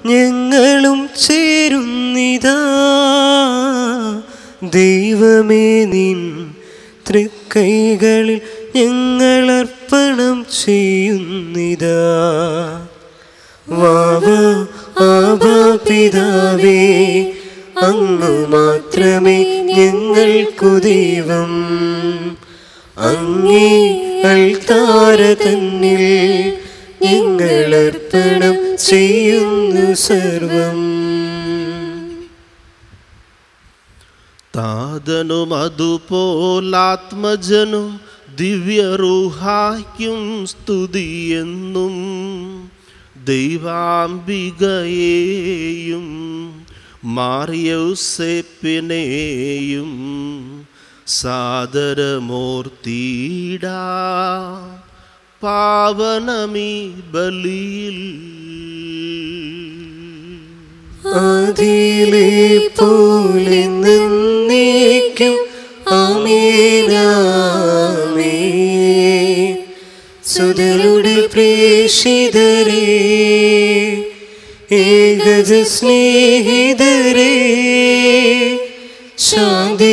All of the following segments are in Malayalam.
ഞങ്ങളും ചേരുന്നിതാ ദൈവമേ നിൻ തൃക്കൈകളിൽ ഞങ്ങളർപ്പണം ചെയ്യുന്നിതാ വാവ ആവാ പിതാവേ അങ്ങ് മാത്രമേ ഞങ്ങൾക്കു ദൈവം അങ്ങേ അൾത്താര തന്നിൽ ഞങ്ങളർപ്പണം ചെയ്യുന്നു സർവം താതനും അതുപോലാത്മജനും ദിവ്യറുഹായ്ക്കും സ്തുതിയെന്നും ദൈവാംബികയെയും മാറിയൗസേപ്പിനെയും സാദരമൂർത്തിയിടാ പാവനമീ ബലിയിൽ ആദിയിലെ പോലെ നിന്നേക്കും ആമേനാമേ സുതരുടെ പ്രേഷിതരേ ഏകജ സ്നേഹിതരേ ശാന്തി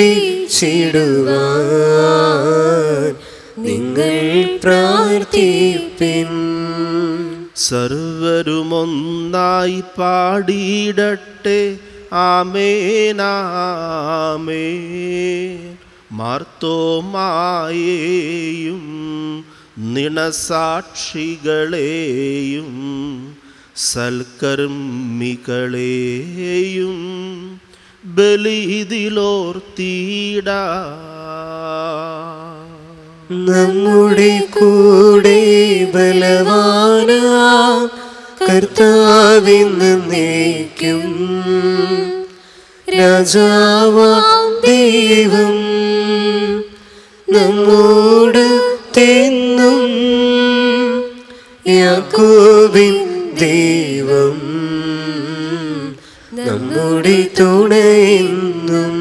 ലഭിച്ചിടുവാൻ നിങ്ങൾ പ്രാർത്ഥിപ്പിൻ സർവരുമൊന്നായി പാടിയിടട്ടെ ആമേനാമേ മാർത്തോമായേയും നിണസാക്ഷികളെയും സൽക്കർമ്മികളെയും ബലിതിലോർത്തിയിടാ നമ്മുടെ കൂടെ ബലവാന കർത്താവിന്ന് നീക്കും രാജാവാം ദൈവം നമ്മോട് തെന്നും യാക്കോബിൻ ദൈവം നമ്മുടെ തുണയെന്നും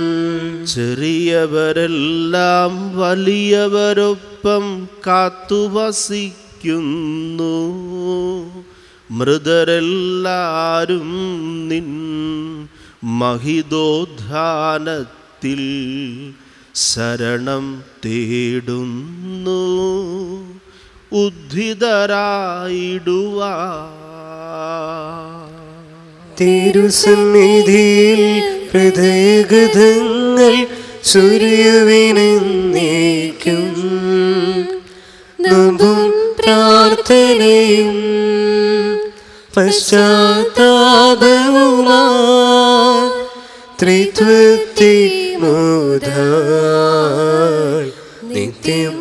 ചെറിയവരെല്ലാം വലിയവരൊപ്പം കാത്തുവസിക്കുന്നു മൃതരെല്ലാരും നിൻ മഹിതോദ്ധാനത്തിൽ ശരണം തേടുന്നു ഉദ്ധിതരായിടുവാ തിരുസന്നിധിയിൽ ഹൃദയഗതങ്ങൾ ചുരിയുവിനേക്കും നമ്പും പ്രാർത്ഥനയും പശ്ചാത്താപവുമാ ത്രിത്വത്തെ മോദാൽ നിത്യം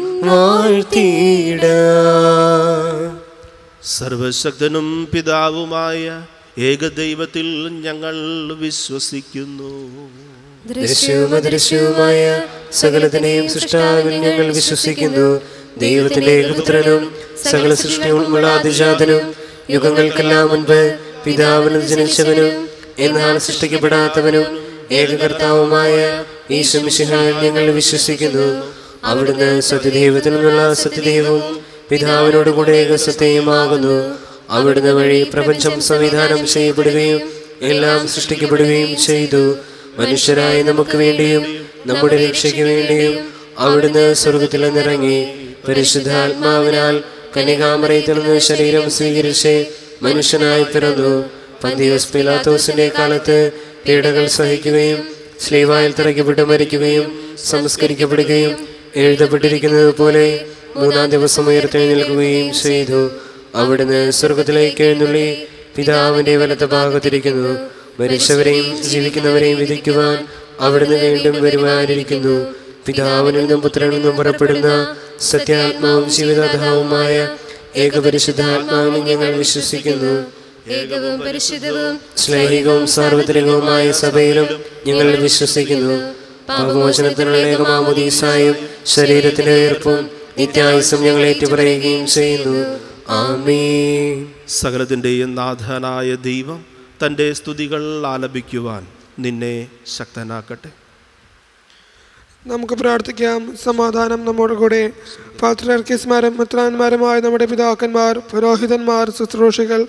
വാഴ്ത്തിയിടാം സർവശക്തനും പിതാവുമായ ഏകദൈവത്തിൽ ഞങ്ങൾ വിശ്വസിക്കുന്നു ദൃശ്യവും അദൃശ്യവുമായ സകലത്തിനെയും സൃഷ്ടാവിൽ ഞങ്ങൾ വിശ്വസിക്കുന്നു ദൈവത്തിന്റെ ഏകപുത്രനും സകല സൃഷ്ടിയുള്ള അതിജാതനും യുഗങ്ങൾക്കെല്ലാം മുൻപ് പിതാവിന് ജനിച്ചവനും എന്നാൽ സൃഷ്ടിക്കപ്പെടാത്തവനും ഏകകർത്താവുമായ ഈശ്വമിശിഹായിൽ ഞങ്ങൾ വിശ്വസിക്കുന്നു അവിടുന്ന് സത്യദൈവത്തിൽ നിന്നുള്ള സത്യദൈവവും പിതാവിനോട് കൂടെ ഏകസത്യമാകുന്നു അവിടുന്ന് വഴി പ്രപഞ്ചം സംവിധാനം ചെയ്യപ്പെടുകയും എല്ലാം സൃഷ്ടിക്കപ്പെടുകയും ചെയ്തു മനുഷ്യരായ നമുക്ക് വേണ്ടിയും നമ്മുടെ രക്ഷയ്ക്ക് വേണ്ടിയും അവിടുന്ന് സ്വർഗത്തിൽ നിന്നിറങ്ങി പരിശുദ്ധാത്മാവിനാൽ കന്യകാമറയത്തിൽ നിന്ന് ശരീരം സ്വീകരിച്ച് മനുഷ്യനായി പിറന്നു പന്തിയോസ് പിലാത്തോസിന്റെ കാലത്ത് പീഡകൾ സഹിക്കുകയും സ്ലീവായിൽ തറയ്ക്കപ്പെട്ട് മരിക്കുകയും സംസ്കരിക്കപ്പെടുകയും എഴുതപ്പെട്ടിരിക്കുന്നത് പോലെ മൂന്നാം ദിവസം ഉയർത്തെഴുന്നേൽക്കുകയും ചെയ്തു അവിടുന്ന് സ്വർഗത്തിലേക്ക് എഴുന്നള്ളി പിതാവിന്റെ വലത്തെ ഭാഗത്തിരിക്കുന്നു മരിച്ചവരെയും ജീവിക്കുന്നവരെയും വിധിക്കുവാൻ അവിടുന്ന് വീണ്ടും വരുവാനിരിക്കുന്നു പിതാവിനിൽ നിന്നും പുത്രനിൽ നിന്നും പുറപ്പെടുന്ന സത്യാത്മാവും ജീവിതാധാവുമായ ഏകപരിശുദ്ധാത്മാവിനെ ഞങ്ങൾ വിശ്വസിക്കുന്നു ഏകവും പരിശുദ്ധവും സ്നേഹികവും സാർവത്രികവുമായ സഭയിലും ഞങ്ങൾ വിശ്വസിക്കുന്നു പാപമോചനത്തിനുള്ള ഏകമാമുദീസായും ശരീരത്തിന്റെ ഉയർപ്പും നിത്യായുസം ഞങ്ങൾ ഏറ്റുപറയുകയും ചെയ്യുന്നു ആമീൻ സകലത്തിൻ്റെയും നാഥനായ ദൈവം തൻ്റെ സ്തുതികൾ ആലപിക്കുവാൻ നിന്നെ ശക്തനാക്കട്ടെ നമുക്ക് പ്രാർത്ഥിക്കാം സമാധാനം നമ്മുടെ കൂടെ പാത്രിയർക്കിസ്മാരും മിത്രാന്മാരുമായ നമ്മുടെ പിതാക്കന്മാർ പുരോഹിതന്മാർ ശുശ്രൂഷികൾ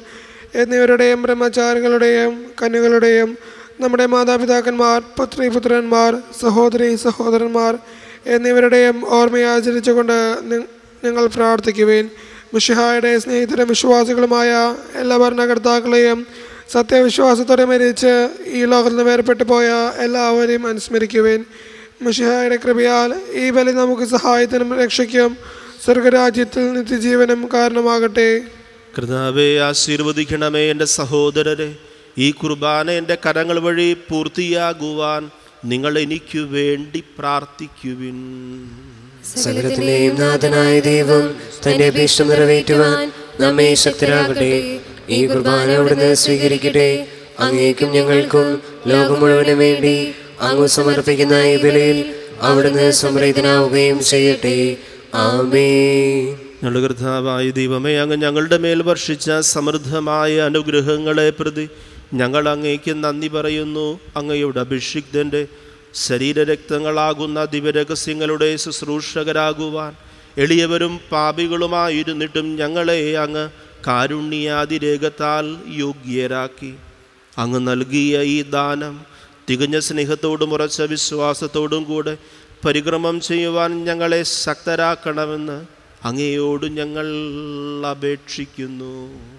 എന്നിവരുടെയും ബ്രഹ്മചാരികളുടെയും കന്യകളുടെയും നമ്മുടെ മാതാപിതാക്കന്മാർ പുത്രി പുത്രന്മാർ സഹോദരി സഹോദരന്മാർ എന്നിവരുടെയും ഓർമ്മയാചരിച്ചുകൊണ്ട് നി- നിങ്ങൾ പ്രാർത്ഥിക്കുവേൻ മിഷിഹായുടെ സ്നേഹിതരും വിശ്വാസികളുമായ എല്ലാ ഭരണകർത്താക്കളെയും സത്യവിശ്വാസത്തോടെ മരിച്ച് ഈ ലോകത്ത് നിന്ന് വേർപെട്ടു പോയ എല്ലാവരെയും അനുസ്മരിക്കുവേൻ മിഷിഹായുടെ കൃപയാൽ ഈ ബലി നമുക്ക് സഹായത്തിനും രക്ഷയ്ക്കും സ്വർഗരാജ്യത്തിൽ നിത്യജീവനും കാരണമാകട്ടെ കർത്താവെ ആശീർവദിക്കണമേ എൻ്റെ സഹോദരരെ ഈ കുർബാന എൻ്റെ കരങ്ങൾ വഴി പൂർത്തിയാകുവാൻ നിങ്ങൾ എനിക്ക് വേണ്ടി പ്രാർത്ഥിക്കുവിൻ സകലത്തിന്റെയും നാഥനായ ദൈവം തന്റെ അഭീഷ്ടം നിറവേറ്റുവാൻ നമ്മെ ശക്തരാകട്ടെ ഈ കുർബാന അവിടുന്ന് സ്വീകരിക്കട്ടെ അങ്ങേക്കും ഞങ്ങൾക്കും ലോകം മുഴുവനും വേണ്ടി അങ്ങ് സമർപ്പിക്കുന്ന ഈ ബലിയിൽ അവിടുന്ന് സംപ്രീതനാവുകയും ചെയ്യട്ടെ ആമേ ഞങ്ങളുടെ കർത്താവായ ദൈവമേ അങ്ങ് ഞങ്ങളുടെ മേൽ വർഷിച്ച സമൃദ്ധമായ അനുഗ്രഹങ്ങളെ പ്രതി ഞങ്ങൾ അങ്ങേക്ക് നന്ദി പറയുന്നു അങ്ങയുടെ അഭിഷിക്തൻ്റെ ശരീരരക്തങ്ങളാകുന്ന ദിവരഹസ്യങ്ങളുടെ ശുശ്രൂഷകരാകുവാൻ എളിയവരും പാപികളുമായിരുന്നിട്ടും ഞങ്ങളെ അങ്ങ് കാരുണ്യാതിരേഖത്താൽ യോഗ്യരാക്കി അങ്ങ് നൽകിയ ഈ ദാനം തികഞ്ഞ സ്നേഹത്തോടും ഉറച്ച വിശ്വാസത്തോടും കൂടെ പരിക്രമം ചെയ്യുവാൻ ഞങ്ങളെ ശക്തരാക്കണമെന്ന് അങ്ങയോട് ഞങ്ങൾ അപേക്ഷിക്കുന്നു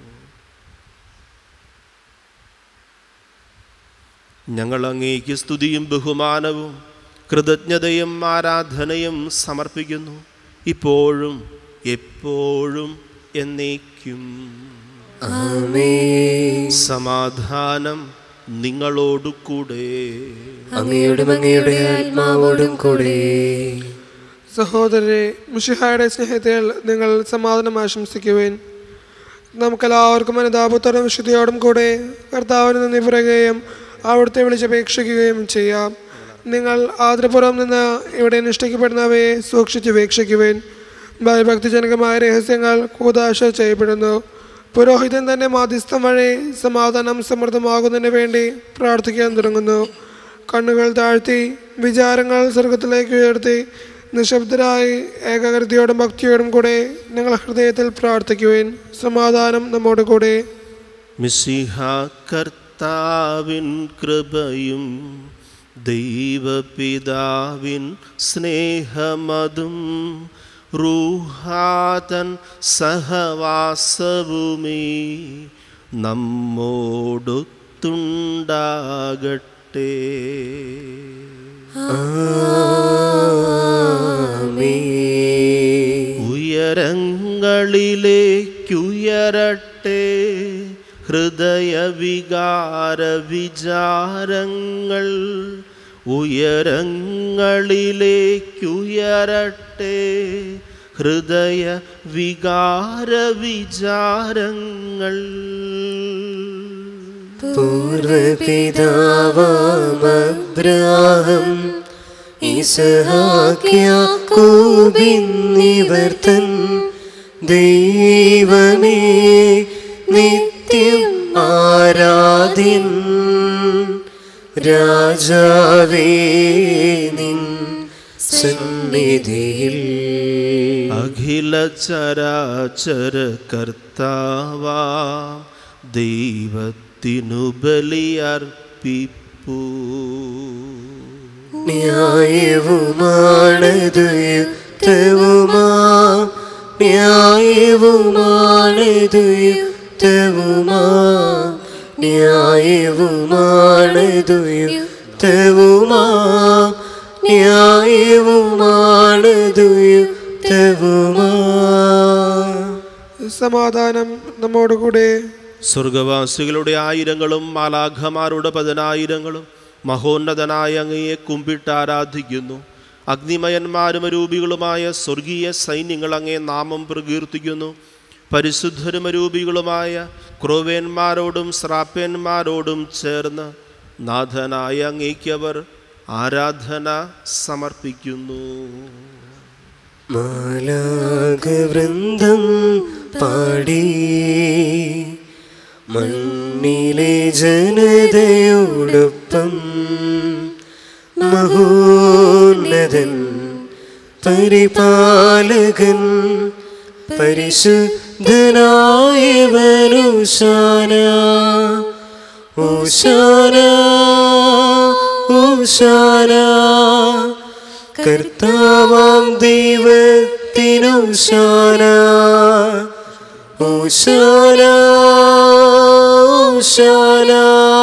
ഞങ്ങൾ അങ്ങേക്ക് സ്തുതിയും ബഹുമാനവും കൃതജ്ഞതയും ആരാധനയും സമർപ്പിക്കുന്നു ഇപ്പോഴും എപ്പോഴും എന്നേക്കും ആമേ സമാധാനം നിങ്ങളോടു കൂടെ അങ്ങയുടെ അങ്ങയുടെ ആത്മാവോടും കൂടെ സഹോദരരെ മിഷിഹായുടെ സ്നേഹത്തിൽ നിങ്ങൾ സമാധാനം ആശംസിക്കുവേൻ നമുക്കെല്ലാവർക്കും അനുതാപത്തോടും വിശുദ്ധിയോടും കൂടെ കർത്താവിന് നന്ദി പറയുകയും അവിടുത്തെ വിളിച്ചപേക്ഷിക്കുകയും ചെയ്യാം നിങ്ങൾ ആദരപൂർവ്വം നിന്ന് ഇവിടെ അനുഷ്ഠിക്കപ്പെടുന്നവയെ സൂക്ഷിച്ച് വീക്ഷിക്കുവേൻ ഭയഭക്തിജനകമായ രഹസ്യങ്ങൾ കൂതാശ ചെയ്യപ്പെടുന്നു പുരോഹിതൻ തന്റെ മാധ്യസ്ഥം വഴി സമാധാനം സമൃദ്ധമാകുന്നതിന് വേണ്ടി പ്രാർത്ഥിക്കാൻ തുടങ്ങുന്നു കണ്ണുകൾ താഴ്ത്തി വിചാരങ്ങൾ സ്വർഗത്തിലേക്ക് ഉയർത്തി നിശബ്ദരായി ഏകാഗ്രതയോടും ഭക്തിയോടും കൂടെ നിങ്ങൾ ഹൃദയത്തിൽ പ്രാർത്ഥിക്കുവേൻ സമാധാനം നമ്മോട് കൂടെ മിശിഹ കർത്താവിൻ കൃപയും ദൈവപിതാവിൻ സ്നേഹമതും റൂഹാതൻ സഹവാസവുമീ നമ്മോടൊത്തുണ്ടാകട്ടെ ഉയരങ്ങളിലേക്കുയരട്ടെ ഹൃദയവികാര വിചാരങ്ങൾ ഉയരങ്ങളിലേക്കുയരട്ടെ ഹൃദയ വികാര വിചാരങ്ങൾ പൂർവപിതാവാമബ്രാഹം ഇസഹാക്യാക്കൂബിന്നിവർ തൻ ദൈവമേ നിത്യം ആരാധ്യൻ രാജാവേ നിൻ സന്നിധിയിൽ അഖില ചരാചര കർത്താവാ ദൈവത്തിനു ബലിയർപ്പിപ്പൂ ന്യായവുമാണത് യുക്തവുമാ ന്യായവുമാണത് യുക്തവുമാ ന്യായവുമാണത് യുക്തവുമാ ന്യായവുമാണത് യുക്തവുമാ സമാധാനം നമ്മോട് കൂടെ സ്വർഗവാസികളുടെ ആയിരങ്ങളും മാലാഖമാരുടെ പതിനായിരങ്ങളും മഹോന്നതനായ അങ്ങയെ കുമ്പിട്ട് ആരാധിക്കുന്നു അഗ്നിമയന്മാരും രൂപികളുമായ സ്വർഗീയ സൈന്യങ്ങൾ അങ്ങേ നാമം പ്രകീർത്തിക്കുന്നു പരിശുദ്ധരും രൂപികളുമായ ക്രോവേന്മാരോടും ശ്രാപ്യന്മാരോടും ചേർന്ന് നാഥനായ അങ്ങേക്കവർ ആരാധന സമർപ്പിക്കുന്നു മാലാകവൃന്ദം പാടി മണ്ണിലെ ജനതയോടൊപ്പം മഹോന്നതൻ പരിപാലകൻ പരിശുദ്ധനായവൻ ധനായവനുശാന ഓശാന ഓശാന കർത്താവാം ദൈവത്തിനുശാന ഓശാന ഓശാന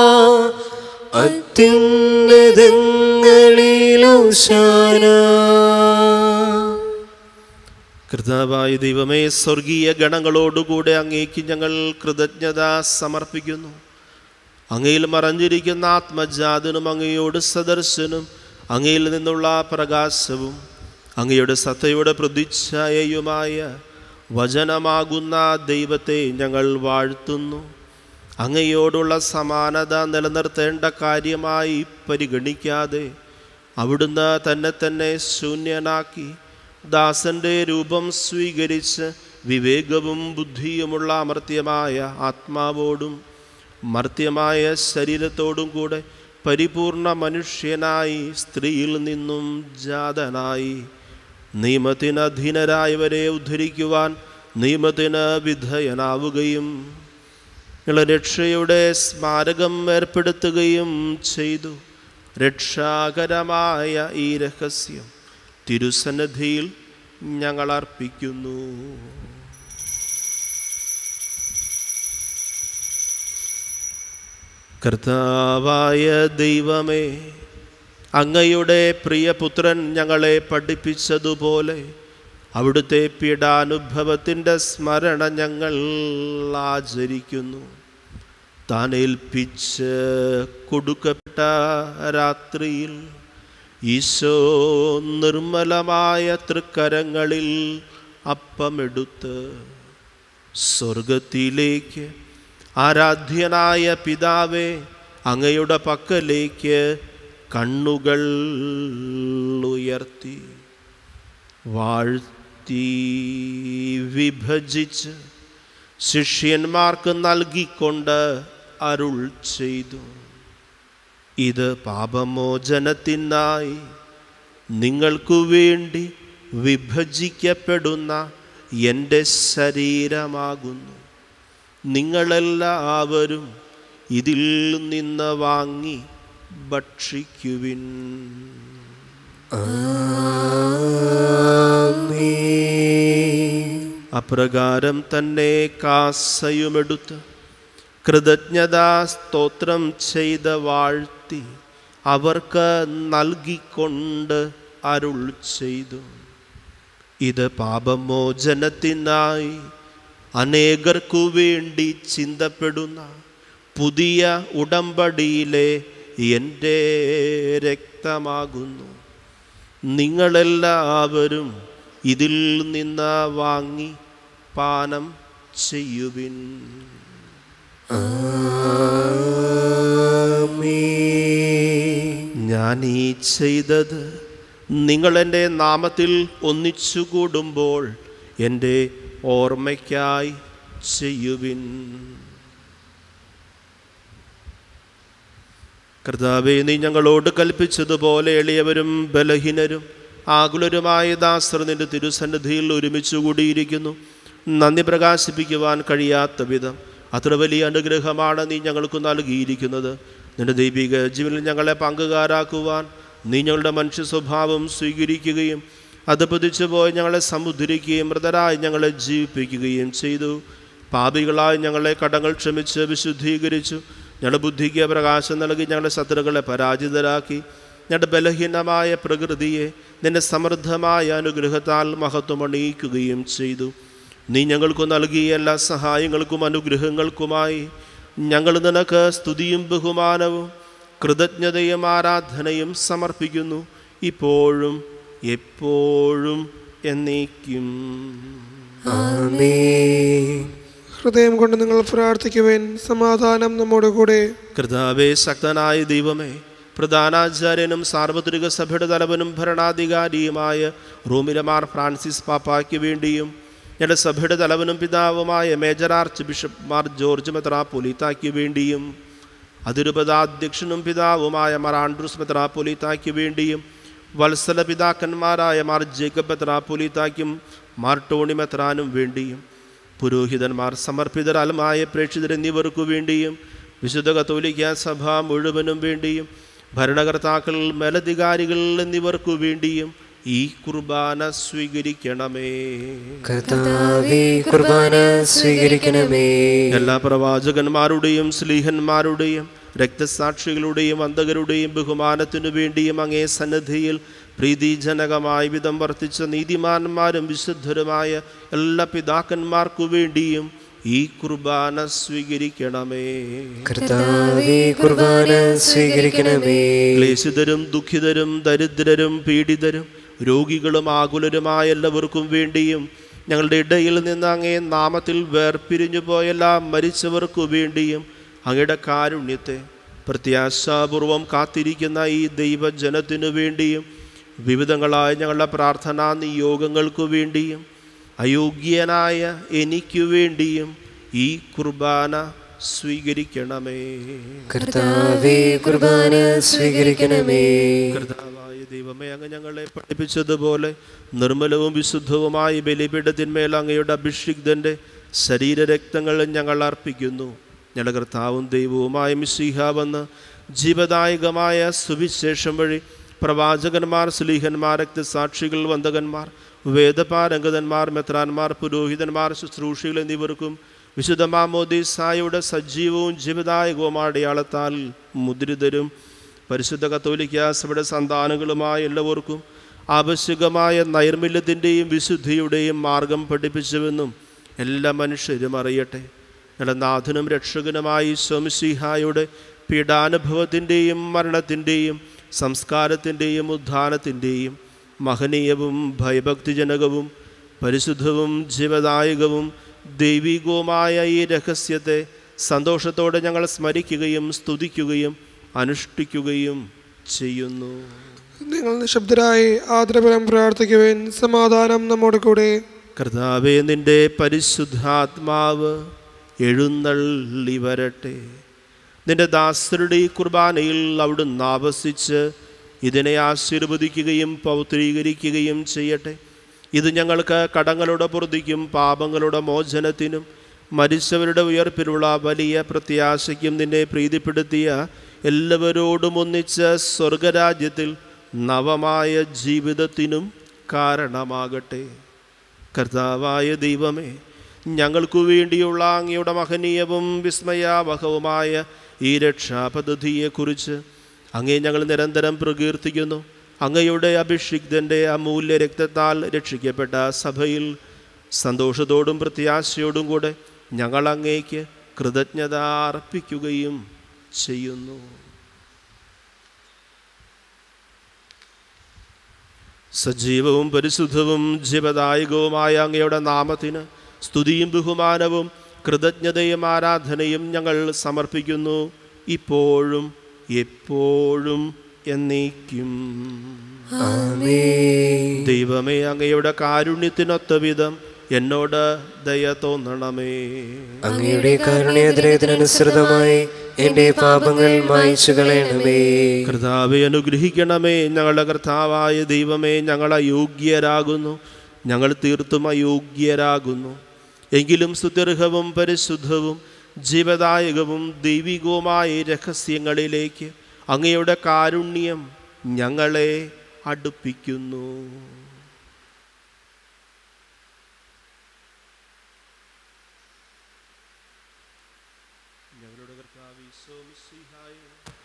അത്യുന്നതങ്ങളിലുശാന കർത്താവായ ദൈവമേ സ്വർഗീയ ഗണങ്ങളോടുകൂടെ അങ്ങേക്ക് ഞങ്ങൾ കൃതജ്ഞത സമർപ്പിക്കുന്നു അങ്ങയിൽ മറഞ്ഞിരിക്കുന്ന ആത്മജാതനും അങ്ങയോട് സദർശനും അങ്ങയിൽ നിന്നുള്ള പ്രകാശവും അങ്ങയുടെ സത്തയുടെ പ്രതിച്ഛായയുമായ വചനമാകുന്ന ദൈവത്തെ ഞങ്ങൾ വാഴ്ത്തുന്നു അങ്ങയോടുള്ള സമാനത നിലനിർത്തേണ്ട കാര്യമായി പരിഗണിക്കാതെ അവിടുന്ന് തന്നെ തന്നെ ശൂന്യനാക്കി ദാസന്റെ രൂപം സ്വീകരിച്ച് വിവേകവും ബുദ്ധിയുമുള്ള അമർത്യമായ ആത്മാവോടും മർത്യമായ ശരീരത്തോടും കൂടെ പരിപൂർണ മനുഷ്യനായി സ്ത്രീയിൽ നിന്നും ജാതനായി നിയമത്തിന് അധീനരായവരെ ഉദ്ധരിക്കുവാൻ നിയമത്തിന് വിധേയനാവുകയും ഞങ്ങളെ രക്ഷയുടെ സ്മാരകം ഏർപ്പെടുത്തുകയും ചെയ്തു രക്ഷാകരമായ ഈ രഹസ്യം തിരുസന്നിധിയിൽ ഞങ്ങൾ അർപ്പിക്കുന്നു കർത്താവായ ദൈവമേ അങ്ങയുടെ പ്രിയപുത്രൻ ഞങ്ങളെ പഠിപ്പിച്ചതുപോലെ അവിടുത്തെ പീഡാനുഭവത്തിൻ്റെ സ്മരണ ഞങ്ങൾ ആചരിക്കുന്നു താൻ ഏൽപ്പിച്ച് കൊടുക്കപ്പെട്ട രാത്രിയിൽ ഈശോ നിർമ്മലമായ തൃക്കരങ്ങളിൽ അപ്പമെടുത്ത് സ്വർഗത്തിലേക്ക് ആരാധ്യനായ പിതാവേ അങ്ങയുടെ പക്കലേക്ക് കണ്ണുകൾ ഉയർത്തി വാഴ്ത്തി വിഭജിച്ച് ശിഷ്യന്മാർക്ക് നൽകിക്കൊണ്ട് അരുൾ ചെയ്തു ഇത് പാപമോചനത്തിനായി നിങ്ങൾക്കു വേണ്ടി വിഭജിക്കപ്പെടുന്ന എൻ്റെ ശരീരമാകുന്നു നിങ്ങളെല്ലാവരും ഇതിൽ നിന്ന് വാങ്ങി ഭക്ഷിക്കുവിൻ അപ്രകാരം തന്നെ കാസയുമെടുത്ത് കൃതജ്ഞതാ സ്തോത്രം ചെയ്ത വാഴ്ത്തി അവർക്ക് നൽകിക്കൊണ്ട് അരുൾ ചെയ്തു ഇത് പാപമോചനത്തിനായി അനേകർക്കു വേണ്ടി ചിന്തപ്പെടുന്ന പുതിയ ഉടമ്പടിയിലെ എൻ്റെ രക്തമാകുന്നു നിങ്ങളെല്ലാവരും ഇതിൽ നിന്ന് വാങ്ങി പാനം ചെയ്യുവിൻ ഞാൻ ഈ ചെയ്തത് നിങ്ങൾ എൻ്റെ നാമത്തിൽ ഒന്നിച്ചു കൂടുമ്പോൾ എൻ്റെ ഓർമ്മയ്ക്കായി ചെയ്യുവിൻ കർത്താവെ നീ ഞങ്ങളോട് കൽപ്പിച്ചതുപോലെ എളിയവരും ബലഹീനരും ആകുലരുമായ ദാസർ നിന്റെ തിരുസന്നിധിയിൽ ഒരുമിച്ച് കൂടിയിരിക്കുന്നു നന്ദി പ്രകാശിപ്പിക്കുവാൻ കഴിയാത്ത വിധം അത്ര വലിയ അനുഗ്രഹമാണ് നീ ഞങ്ങൾക്ക് നൽകിയിരിക്കുന്നത് നിന്റെ ദൈവിക ജീവനിൽ ഞങ്ങളെ പങ്കുകാരാക്കുവാൻ നീ ഞങ്ങളുടെ മനുഷ്യ സ്വഭാവം സ്വീകരിക്കുകയും അത് പതിച്ചു പോയി ഞങ്ങളെ സമുദ്ധരിക്കുകയും മൃതരായി ഞങ്ങളെ ജീവിപ്പിക്കുകയും ചെയ്തു പാപികളായി ഞങ്ങളെ കടങ്ങൾ ക്ഷമിച്ച് വിശുദ്ധീകരിച്ചു ഞങ്ങളുടെ ബുദ്ധിക്ക് പ്രകാശം നൽകി ഞങ്ങളുടെ ശത്രുക്കളെ പരാജിതരാക്കി ഞങ്ങളുടെ ബലഹീനമായ പ്രകൃതിയെ നിന്റെ സമൃദ്ധമായ അനുഗ്രഹത്താൽ മഹത്വമണിയിക്കുകയും ചെയ്തു നീ ഞങ്ങൾക്ക് നൽകിയ എല്ലാ സഹായങ്ങൾക്കും അനുഗ്രഹങ്ങൾക്കുമായി ഞങ്ങൾ നിനക്ക് സ്തുതിയും ബഹുമാനവും കൃതജ്ഞതയും ആരാധനയും സമർപ്പിക്കുന്നു ഇപ്പോഴും എപ്പോഴും എന്നേക്കും ആമേൻ ഹൃദയം കൊണ്ട് നിങ്ങൾ പ്രാർത്ഥിക്കുവേൻ സമാധാനം നമ്മുടെ കൂടെ കർത്താവേ ശക്തനായ ദൈവമേ പ്രധാനാചാര്യനും സാർവത്രിക സഭയുടെ തലവനും ഭരണാധികാരിയുമായ റോമിലമാർ ഫ്രാൻസിസ് പാപ്പായ്ക്ക് വേണ്ടിയും ഞങ്ങളുടെ സഭയുടെ തലവനും പിതാവുമായ major archbishop Mar George മെത്രാപ്പൊലീത്തായ്ക്ക് വേണ്ടിയും അതിരുപതാധ്യക്ഷനും പിതാവുമായ മാർ ആൻഡ്രൂസ് മെത്രാപ്പൊലീത്തായ്ക്ക് വേണ്ടിയും വത്സല പിതാക്കന്മാരായ മാർ ജേക്കബ് മെത്രാപ്പൊലീത്തായ്ക്കും മാർ ടോണി മെത്രാനും വേണ്ടിയും പുരോഹിതന്മാർ സമർപ്പിതരാലുമായ പ്രേക്ഷിതർ എന്നിവർക്കു വേണ്ടിയും വിശുദ്ധ കത്തോലിക്ക സഭ മുഴുവനും വേണ്ടിയും ഭരണകർത്താക്കൾ മേലധികാരികൾ എന്നിവർക്കു വേണ്ടിയും ഈ കുർബാന സ്വീകരിക്കണമേ കർത്താവേ കുർബാന സ്വീകരിക്കണമേ എല്ലാ പ്രവാചകന്മാരുടെയും സ്ലീഹന്മാരുടെയും രക്തസാക്ഷികളുടെയും അന്തകരുടെയും ബഹുമാനത്തിനു വേണ്ടിയും അങ്ങേ സന്നദ്ധിയിൽ പ്രീതിജനകമായ വിധം വർത്തിച്ച നീതിമാന്മാരും വിശുദ്ധരുമായ എല്ലാ പിതാക്കന്മാർക്കു വേണ്ടിയും ഈ കുർബാന സ്വീകരിക്കണമേ കർത്താവേ കുർബാന സ്വീകരിക്കണമേ ക്ലേശിതരും ദുഃഖിതരും ദരിദ്രരും പീഡിതരും രോഗികളും ആകുലരുമായ എല്ലാവർക്കും വേണ്ടിയും ഞങ്ങളുടെ ഇടയിൽ നിന്ന് അങ്ങേ നാമത്തിൽ വേർപിരിഞ്ഞു പോയ എല്ലാ മരിച്ചവർക്കു വേണ്ടിയും അങ്ങയുടെ കാരുണ്യത്തെ പ്രത്യാശാപൂർവം കാത്തിരിക്കുന്ന ഈ ദൈവജനത്തിനു വേണ്ടിയും വിവിധങ്ങളായ ഞങ്ങളുടെ പ്രാർത്ഥനാ നിയോഗങ്ങൾക്കു വേണ്ടിയും അയോഗ്യനായ എനിക്കു വേണ്ടിയും ഈ കുർബാന സ്വീകരിക്കണമേ കർത്താവേ കുർബാന സ്വീകരിക്കണമേ കർത്താവായ ദൈവമേ അങ്ങ് ഞങ്ങളെ പഠിപ്പിച്ചതുപോലെ നിർമ്മലവും വിശുദ്ധവുമായ ബലിപീഠത്തിന്മേൽ അങ്ങയുടെ അഭിഷിക്തൻ്റെ ശരീരരക്തങ്ങൾ ഞങ്ങൾ അർപ്പിക്കുന്നു ഞങ്ങളുടെ കർത്താവും ദൈവവുമായ മിസ്സിഹ വന്ന് ജീവദായകമായ സുവിശേഷം വഴി പ്രവാചകന്മാർ സ്ലീഹന്മാർ രക്തസാക്ഷികൾ വന്ദകന്മാർ വേദപാരംഗതന്മാർ മെത്രാന്മാർ പുരോഹിതന്മാർ ശുശ്രൂഷികൾ എന്നിവർക്കും വിശുദ്ധ മാമോദീസായുടെ സജീവവും ജീവദായകവുമായ അടയാളത്താൽ മുദ്രിതരും പരിശുദ്ധ കത്തോലിക്ക സഭയുടെ സന്താനങ്ങളുമായ എല്ലാവർക്കും ആവശ്യകമായ നൈർമല്യത്തിൻ്റെയും വിശുദ്ധിയുടെയും മാർഗം പഠിപ്പിച്ചുവെന്നും എല്ലാ മനുഷ്യരും അറിയട്ടെ ഞങ്ങളുടെ നാഥനും രക്ഷകനുമായി സ്വംസിഹായുടെ പീഡാനുഭവത്തിൻ്റെയും മരണത്തിൻ്റെയും സംസ്കാരത്തിൻ്റെയും ഉദ്ധാനത്തിൻ്റെയും മഹനീയവും ഭയഭക്തിജനകവും പരിശുദ്ധവും ജീവദായകവും ദൈവികവുമായ ഈ രഹസ്യത്തെ സന്തോഷത്തോടെ ഞങ്ങൾ സ്മരിക്കുകയും സ്തുതിക്കുകയും അനുഷ്ഠിക്കുകയും ചെയ്യുന്നു നിങ്ങൾ നിശബ്ദരായി ആദരപരം പ്രാർത്ഥിക്കുവാൻ സമാധാനം നമ്മോട് കൂടെ കർത്താവെ നിന്റെ പരിശുദ്ധാത്മാവ് എഴുന്നള്ളി വരട്ടെ നിന്റെ ദാസരുടെ ഈ കുർബാനയിൽ അവിടുന്ന് ആവസിച്ച് ഇതിനെ ആശീർവദിക്കുകയും പൗത്രീകരിക്കുകയും ചെയ്യട്ടെ ഇത് ഞങ്ങൾക്ക് കടങ്ങളുടെ പൊറുതിക്കും പാപങ്ങളുടെ മോചനത്തിനും മരിച്ചവരുടെ ഉയർപ്പിലുള്ള വലിയ പ്രത്യാശയ്ക്കും നിന്നെ പ്രീതിപ്പെടുത്തിയ എല്ലാവരോടും ഒന്നിച്ച് സ്വർഗരാജ്യത്തിൽ നവമായ ജീവിതത്തിനും കാരണമാകട്ടെ കർത്താവായ ദൈവമേ ഞങ്ങൾക്കു വേണ്ടിയുള്ള അങ്ങയുടെ മഹനീയവും വിസ്മയാവഹവുമായ ഈ രക്ഷാപദ്ധതിയെക്കുറിച്ച് അങ്ങേ ഞങ്ങൾ നിരന്തരം പ്രകീർത്തിക്കുന്നു അങ്ങയുടെ അഭിഷിക്തൻ്റെ അമൂല്യ രക്തത്താൽ രക്ഷിക്കപ്പെട്ട സഭയിൽ സന്തോഷത്തോടും പ്രത്യാശയോടും കൂടെ ഞങ്ങൾ അങ്ങേക്ക് കൃതജ്ഞത അർപ്പിക്കുകയും ചെയ്യുന്നു സജീവവും പരിശുദ്ധവും ജീവദായകവുമായ അങ്ങയുടെ നാമത്തിന് സ്തുതിയും ബഹുമാനവും കൃതജ്ഞതയും ആരാധനയും ഞങ്ങൾ സമർപ്പിക്കുന്നു ഇപ്പോഴും എപ്പോഴും എന്നേക്കും ആമേൻ ദൈവമേ അങ്ങയുടെ കാരുണ്യത്തിനൊത്ത വിധം എന്നോട് ദയ തോന്നണമേ അങ്ങയുടെ കാരുണ്യദ്രയത്തിനനുസൃതമായി എന്റെ പാപങ്ങൾ മായ്ച്ചു കളയണമേ കർത്താവെ അനുഗ്രഹിക്കണമേ ഞങ്ങളുടെ കർത്താവായ ദൈവമേ ഞങ്ങൾ അയോഗ്യരാകുന്നു ഞങ്ങൾ തീർത്തും അയോഗ്യരാകുന്നു എങ്കിലും സുദീർഘവും പരിശുദ്ധവും ജീവദായകവും ദൈവികവുമായ രഹസ്യങ്ങളിലേക്ക് അങ്ങയുടെ കാരുണ്യം ഞങ്ങളെ അടുപ്പിക്കുന്നു ഞങ്ങളുടെ കർത്താവ് ഈശോ മിശിഹായെ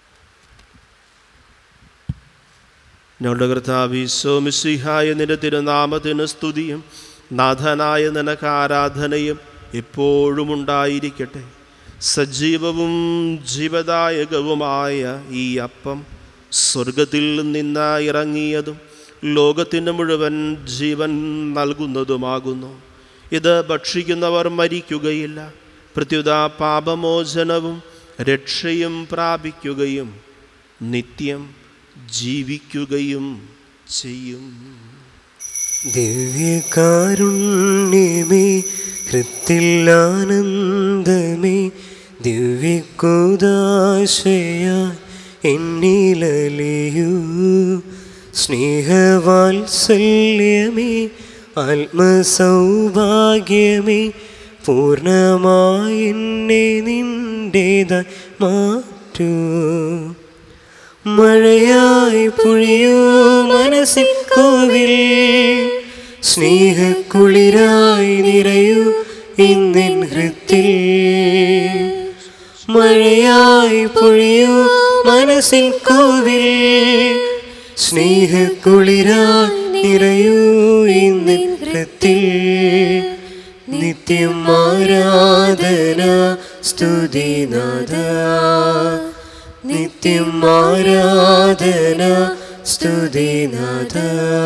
ഞങ്ങളുടെ കർത്താവ് ഈശോ മിശിഹായ നിന്റെ തിരുനാമത്തിന് സ്തുതിയും നാഥനായ നിനക്ക് ആരാധനയും എപ്പോഴും ഉണ്ടായിരിക്കട്ടെ സജീവവും ജീവദായകവുമായ ഈ അപ്പം സ്വർഗത്തിൽ നിന്ന് ഇറങ്ങിയതും ലോകത്തിന് മുഴുവൻ ജീവൻ നൽകുന്നതുമാകുന്നു ഇത് ഭക്ഷിക്കുന്നവർ മരിക്കുകയില്ല പ്രത്യുത പാപമോചനവും രക്ഷയും പ്രാപിക്കുകയും നിത്യം ജീവിക്കുകയും ചെയ്യും ദിവ്യകാരുണ്യമേ ഹൃത്തിൽ ആനന്ദമേ ദിവ്യകുദാശയ എന്നിലലിയൂ സ്നേഹവാത്സല്യമേ ആത്മസൗഭാഗ്യമേ പൂർണ്ണമായി എന്നെ നിന്റേതായി മാറ്റൂ മഴയായി പൊഴിയൂ മനസ്സിൽ കോവിൽ സ്നേഹക്കുളിരായി നിറയൂ ഇന്നിൻ ഹൃത്തിൽ മഴയായി പൊഴിയൂ മനസ്സിൽ കോവിൽ സ്നേഹക്കുളിരായി നിറയൂ ഇന്നിൻ ഹൃത്തിൽ നിത്യം ആരാധന സ്തുതിനാഥ നിത്യം ആരാധന സ്തുതിനാഥ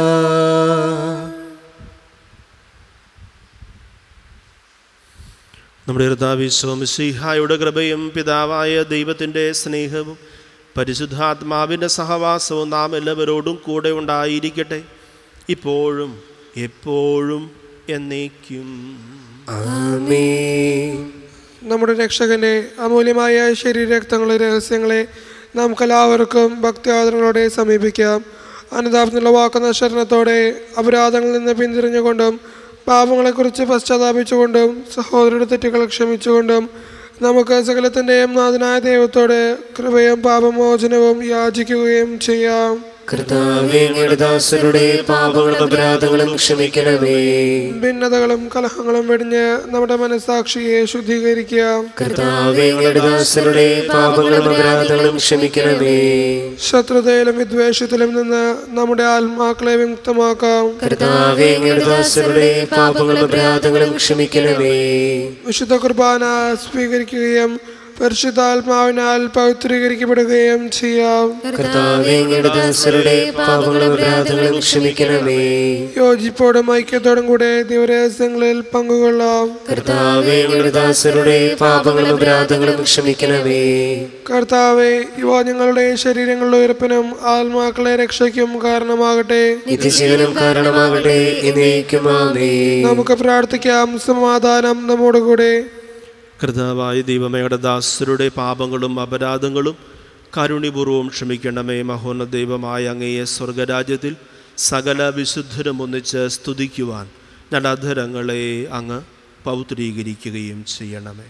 നമ്മുടെ കർത്താവിശ്വമിസിഹായുടെ കൃപയും പിതാവായ ദൈവത്തിൻ്റെ സ്നേഹവും പരിശുദ്ധാത്മാവിൻ്റെ സഹവാസവും നാം എല്ലാവരോടും കൂടെ ഉണ്ടായിരിക്കട്ടെ ഇപ്പോഴും എപ്പോഴും എന്നേക്കും ആമേൻ നമ്മുടെ രക്ഷകന്റെ അമൂല്യമായ ശരീരരക്തങ്ങളെ രഹസ്യങ്ങളെ നമുക്കെല്ലാവർക്കും ഭക്തിയാദരങ്ങളോടെ സമീപിക്കാം അനുതാപത്തിനുള്ള വാക്കുന്ന ശരണത്തോടെ അപരാധങ്ങളിൽ നിന്ന് പിന്തിരിഞ്ഞുകൊണ്ടും പാപങ്ങളെക്കുറിച്ച് പശ്ചാത്താപിച്ചുകൊണ്ടും സഹോദരരുടെ തെറ്റുകൾ ക്ഷമിച്ചുകൊണ്ടും നമുക്ക് സകലത്തിൻ്റെയും നാഥനായ ദൈവത്തോട് കൃപയും പാപമോചനവും യാചിക്കുകയും ചെയ്യാം കർത്താവേ അങ്ങയുടെ ദാസരുടെ പാപങ്ങളും അപരാധങ്ങളും ക്ഷമിക്കണമേ ഭിന്നതകളും കലഹങ്ങളും വെടിഞ്ഞ് നമ്മുടെ മനസ്സാക്ഷിയെ ശുദ്ധീകരിക്കാം കർത്താവേ അങ്ങയുടെ ദാസരുടെ പാപങ്ങളും അപരാധങ്ങളും ക്ഷമിക്കണമേ ശത്രുതയിലും വിദ്വേഷത്തിലും നിന്ന് നമ്മുടെ ആത്മാക്കളെ വിമുക്തമാക്കാം കർത്താവേ അങ്ങയുടെ ദാസരുടെ പാപങ്ങളും അപരാധങ്ങളും ക്ഷമിക്കണമേ വിശുദ്ധ കുർബാന സ്വീകരിക്കുകയും പരിശുദ്ധാത്മാവിനാൽ പവിത്രീകരിക്കപ്പെടുകയും ചെയ്യാം കർത്താവേ അങ്ങയുടെ ദാസരുടെ പാപങ്ങളും അപരാധങ്ങളും ക്ഷമിക്കണമേ യോജിപ്പോടും ഐക്യത്തോടും കൂടെ ദിവരഹസ്യങ്ങളിൽ പങ്കുകൊള്ളാം കർത്താവേ അങ്ങയുടെ ദാസരുടെ പാപങ്ങളും അപരാധങ്ങളും ക്ഷമിക്കണമേ കർത്താവെ ഇവ ഞങ്ങളുടെ ശരീരങ്ങളുടെ ഉയർപ്പിനും ആത്മാക്കളെ രക്ഷയ്ക്കും കാരണമാകട്ടെ നിത്യജീവനം കാരണമാകട്ടെ എന്നേക്കുമാമേ നമുക്ക് പ്രാർത്ഥിക്കാം സമാധാനം നമ്മോടുകൂടെ കർത്താവായ ദൈവമയുടെ ദാസരുടെ പാപങ്ങളും അപരാധങ്ങളും കാരുണ്യപൂർവ്വം ക്ഷമിക്കണമേ മഹോന്നത ദൈവമായ അങ്ങയെ സ്വർഗരാജ്യത്തിൽ സകല വിശുദ്ധരും ഒന്നിച്ച് സ്തുതിക്കുവാൻ ഞങ്ങളുടെ അധരങ്ങളെ അങ്ങ് പൗത്രീകരിക്കുകയും ചെയ്യണമേ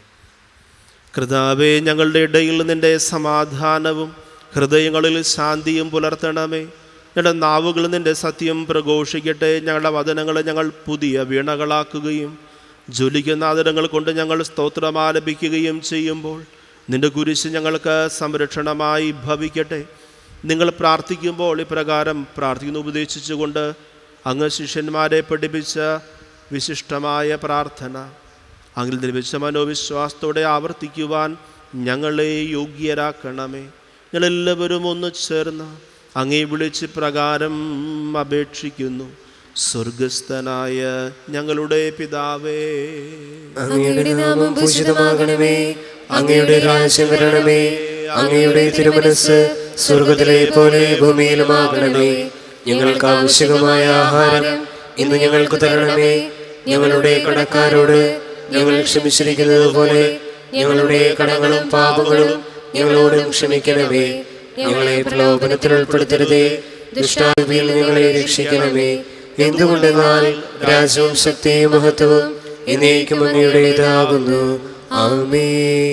കർത്താവെ ഞങ്ങളുടെ ഇടയിൽ നിന്റെ സമാധാനവും ഹൃദയങ്ങളിൽ ശാന്തിയും പുലർത്തണമേ ഞങ്ങളുടെ നാവുകൾ നിന്റെ സത്യം പ്രഘോഷിക്കട്ടെ ഞങ്ങളുടെ വചനങ്ങളെ ഞങ്ങൾ പുതിയ വീണകളാക്കുകയും ജ്വലിക്കുന്ന ആദരങ്ങൾ കൊണ്ട് ഞങ്ങൾ സ്തോത്രം ആലപിക്കുകയും ചെയ്യുമ്പോൾ നിന്റെ കുരിശ് ഞങ്ങൾക്ക് സംരക്ഷണമായി ഭവിക്കട്ടെ നിങ്ങൾ പ്രാർത്ഥിക്കുമ്പോൾ ഇപ്രകാരം പ്രാർത്ഥിക്കുന്നു ഉപദേശിച്ചുകൊണ്ട് അങ്ങ് ശിഷ്യന്മാരെ പഠിപ്പിച്ച വിശിഷ്ടമായ പ്രാർത്ഥന അങ്ങിൽ ലഭിച്ച മനോവിശ്വാസത്തോടെ ആവർത്തിക്കുവാൻ ഞങ്ങളെ യോഗ്യരാക്കണമേ ഞങ്ങളെല്ലാവരും ഒന്ന് ചേർന്ന് അങ്ങേ വിളിച്ച് പ്രകാരം അപേക്ഷിക്കുന്നു സ്വർഗസ്ഥനായ ഞങ്ങളുടെ പിതാവേ അങ്ങയുടെ നാമം പൂജിതമാകണമേ അങ്ങയുടെ രാജ്യം വരണമേ അങ്ങയുടെ തിരുമനസ് സ്വർഗത്തിലെ പോലെ ഭൂമിയിലുമാകണമേ ഞങ്ങൾക്ക് ആവശ്യകമായ ആഹാരം ഇന്ന് ഞങ്ങൾക്ക് തരണമേ ഞങ്ങളുടെ കടക്കാരോട് ഞങ്ങൾ ക്ഷമിച്ചിരിക്കുന്നത് പോലെ ഞങ്ങളുടെ കടങ്ങളും പാപങ്ങളും ഞങ്ങളോടും ക്ഷമിക്കണമേ ഞങ്ങളെ പ്രലോഭനത്തിൽ ഉൾപ്പെടുത്തരുതേ ദുഷ്ടാവിയിൽ ഞങ്ങളെ രക്ഷിക്കണമേ എന്തുകൊണ്ടെന്നാൽ രാജ്യവും ശക്തിയും മഹത്വവും എന്നേക്കും അങ്ങയുടേതാകുന്നു ആമേ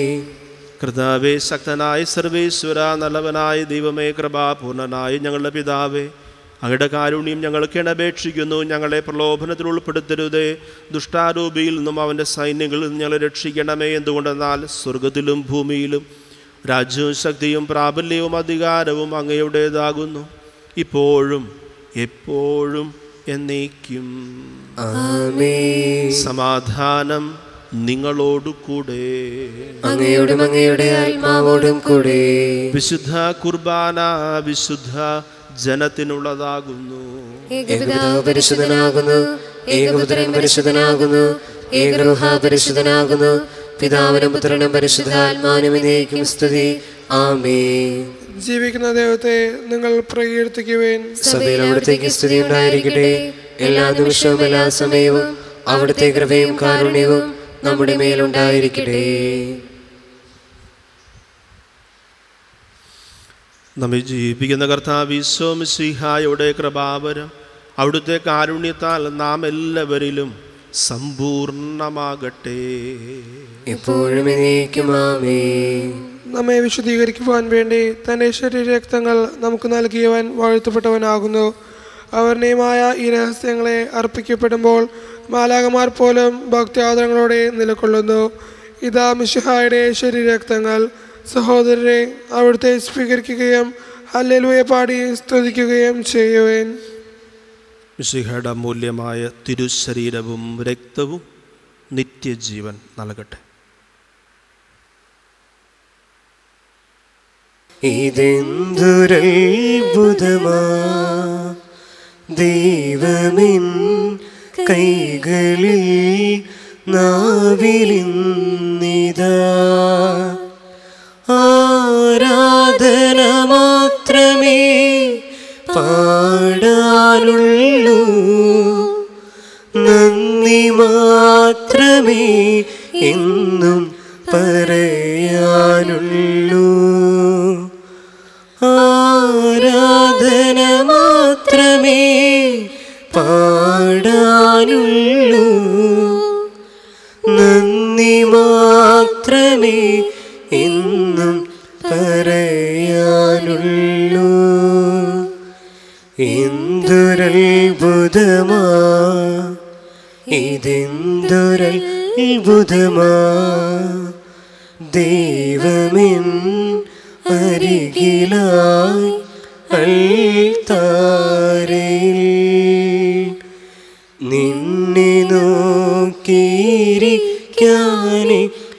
കർത്താവേ ശക്തനായ സർവേശ്വര നല്ലവനായ ദൈവമേ കൃപാപൂർണനായ ഞങ്ങളുടെ പിതാവേ അങ്ങയുടെ കാരുണ്യം ഞങ്ങൾക്ക് അപേക്ഷിക്കുന്നു ഞങ്ങളെ പ്രലോഭനത്തിൽ ഉൾപ്പെടുത്തരുതേ ദുഷ്ടാരൂപിയിൽ നിന്നും അവൻ്റെ സൈന്യങ്ങളിൽ നിന്ന് ഞങ്ങളെ രക്ഷിക്കണമേ എന്തുകൊണ്ടെന്നാൽ സ്വർഗത്തിലും ഭൂമിയിലും രാജ്യവും ശക്തിയും പ്രാബല്യവും അധികാരവും അങ്ങയുടേതാകുന്നു ഇപ്പോഴും എപ്പോഴും എന്നേക്കും ആമേ സമാധാനം നിങ്ങളോടു കൂടെ അങ്ങയോടും അങ്ങയുടെ ആത്മാവോടും കൂടെ വിശുദ്ധ കുർബാന വിശുദ്ധ ജനത്തിനുള്ളതാകുന്നു ഏകപിതാവ് പരിശുദ്ധനാകുന്നു ഏകപുത്രൻ പരിശുദ്ധനാകുന്നു ഏകഗൃഹ പരിശുദ്ധനാകുന്നു പിതാവിനും പുത്രനും പരിശുദ്ധാത്മാനും എന്നേക്കും സ്തുതി ആമേ ജീവിക്കുന്ന ദൈവത്തെ നിങ്ങൾ പ്രകീർത്തിക്കുവേൻ സഭയിൽ അവിടത്തേക്ക് സ്തുതി ഉണ്ടായിരിക്കട്ടെ എല്ലാ നിമിഷവും എല്ലാ സമയവും അവിടുത്തെ കൃപയും കാരുണ്യവും നമ്മുടെ മേലുണ്ടായിരിക്കട്ടെ നമ്മെ ജീവിപ്പിക്കുന്ന കർത്താവ് ഈശോമിസിഹായുടെ കൃപാവരം അവിടുത്തെ കാരുണ്യത്താൽ നാം എല്ലാവരിലും സമ്പൂർണമാകട്ടെ എപ്പോഴും എന്നേക്കുമാമേ നമ്മെ വിശദീകരിക്കുവാൻ വേണ്ടി തൻ്റെ ശരീരരക്തങ്ങൾ നമുക്ക് നൽകിയവൻ വാഴ്ത്തപ്പെട്ടവനാകുന്നു അവർണീയമായ ഈ രഹസ്യങ്ങളെ അർപ്പിക്കപ്പെടുമ്പോൾ മാലാകമാർ പോലും ഭക്തിയാദരങ്ങളോടെ നിലകൊള്ളുന്നു ഇതാ മിശിഹായുടെ ശരീരരക്തങ്ങൾ സഹോദരരെ അവിടുത്തെ സ്വീകരിക്കുകയും ഹല്ലേലൂയ പാടി സ്തുതിക്കുകയും ചെയ്യുവേൻ മിശിഹയുടെ അമൂല്യമായ തിരുശരീരവും രക്തവും നിത്യജീവൻ നൽകട്ടെ ഇതെന്തൊരത്ഭുതമാ ദൈവമിൻ കൈകളിൽ നാവിലിന്നിതാ ആരാധന മാത്രമേ പാടാനുള്ളൂ നന്ദി മാത്രമേ എന്നും പറയാനുള്ളൂ ആരാധന മാത്രമേ പാടാനുള്ളൂ നന്ദി മാത്രമേ എന്നും പറയാനുള്ളൂ എന്തൊരത്ഭുതമാ ഇതെന്തൊരത്ഭുതമാ ദൈവമെൻ അരികിലായി അൾത്താരയിൽ നിന്നെ നോക്കിയിരിക്കാനേ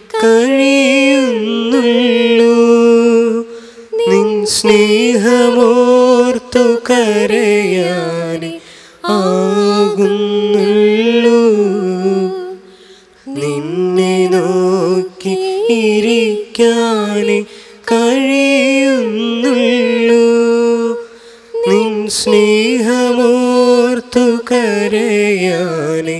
കഴിയുന്നുള്ളൂ നിൻ സ്നേഹമോർത്തു കരയാനേ ആകുന്നുള്ളൂ നിന്നെ നോക്കി ഇരിക്കാനേ കഴിയുന്നുള്ളൂ നിൻ സ്നേഹമോർത്തു കരയാനേ